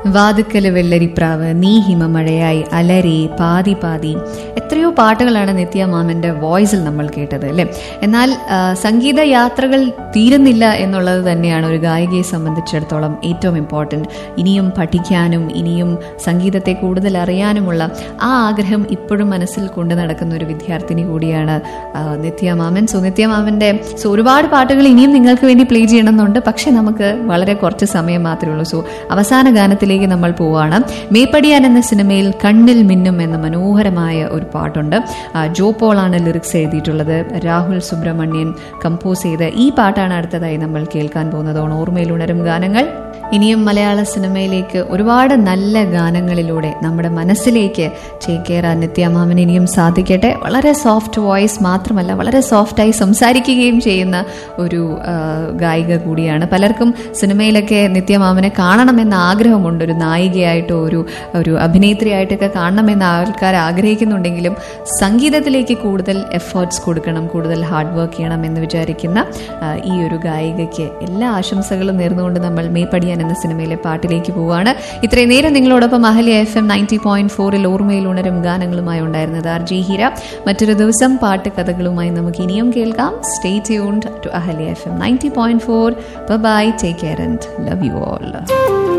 വാതുക്കല് വെള്ളരിപ്രാവ് നീ ഹിമമഴയായി അലരെ പാതി പാതി എത്രയോ പാട്ടുകളാണ് നിത്യ മാമന്റെ വോയിസിൽ നമ്മൾ കേട്ടത് അല്ലേ എന്നാൽ ആ, സംഗീത യാത്രകൾ തീരുന്നില്ല എന്നുള്ളത് തന്നെയാണ് ഒരു ഗായികയെ സംബന്ധിച്ചിടത്തോളം ഏറ്റവും ഇമ്പോർട്ടൻറ്റ് ഇനിയും പഠിക്കാനും ഇനിയും സംഗീതത്തെ കൂടുതൽ അറിയാനുമുള്ള ആ ആഗ്രഹം ഇപ്പോഴും മനസ്സിൽ കൊണ്ടു നടക്കുന്ന ഒരു വിദ്യാർത്ഥിനി കൂടിയാണ് ആ, നിത്യ മാമൻ സോ നിത്യ മാമന്റെ സോ ഒരുപാട് പാട്ടുകൾ ഇനിയും നിങ്ങൾക്ക് വേണ്ടി പ്ലേ ചെയ്യണമെന്നുണ്ട് പക്ഷെ നമുക്ക് വളരെ കുറച്ച് സമയം മാത്രമേ ഉള്ളൂ സോ അവസാന ഗാനത്തിലേക്ക് നമ്മൾ പോവാണ് മേപ്പടിയാൻ എന്ന സിനിമയിൽ കണ്ണിൽ മിന്നും എന്ന മനോഹരമായ ഒരു പാട്ടുണ്ട് ആ, ജോ പോളാണ് ലിറിക്സ് എഴുതിയിട്ടുള്ളത് രാഹുൽ സുബ്രഹ്മണ്യൻ കമ്പോസ് ചെയ്ത ഈ പാട്ടാണ് അടുത്തതായി നമ്മൾ കേൾക്കാൻ പോകുന്നത് ഓർമ്മയിൽ ഉണരും ഗാനങ്ങൾ ഇനിയും മലയാള സിനിമയിലേക്ക് ഒരുപാട് നല്ല ഗാനങ്ങളിലൂടെ നമ്മുടെ മനസ്സിലേക്ക് ചേക്കേറാൻ നിത്യാമാമൻ ഇനിയും സാധിക്കട്ടെ വളരെ സോഫ്റ്റ് വോയിസ് മാത്രമല്ല വളരെ സോഫ്റ്റായി സംസാരിക്കുകയും ചെയ്യുന്ന ഒരു ആ, ഗായിക കൂടിയാണ് പലർക്കും സിനിമയിലൊക്കെ നിത്യമാമനെ കാണണമെന്ന ആഗ്രഹമുണ്ട് ഒരു നായികയായിട്ടോ ഒരു ഒരു അഭിനേത്രിയായിട്ടൊക്കെ കാണണമെന്ന് ആൾക്കാർ ആഗ്രഹിക്കുന്നുണ്ടെങ്കിലും സംഗീതത്തിലേക്ക് കൂടുതൽ എഫേർട്സ് കൊടുക്കണം കൂടുതൽ ഹാർഡ് വർക്ക് ചെയ്യണം എന്ന് വിചാരിക്കുന്ന ആ, ഈ ഒരു ഗായികയ്ക്ക് എല്ലാ ആശംസകളും നേർന്നുകൊണ്ട് നമ്മൾ മേപ്പടിയാൻ എന്ന സിനിമയിലെ പാട്ടിലേക്ക് പോവാണ് ഇത്രയും നേരം നിങ്ങളോടൊപ്പം Ahalya F M ninety point ഫോറിൽ ഓർമ്മയിൽ ഉണരും ഗാനങ്ങളുമായി ഉണ്ടായിരുന്നത് ആർ ജി ഹീര മറ്റൊരു ദിവസം പാട്ട് കഥകളുമായി നമുക്ക് ഇനിയും കേൾക്കാം stay tuned to Ahalya F M ninety point four bye take care and love you all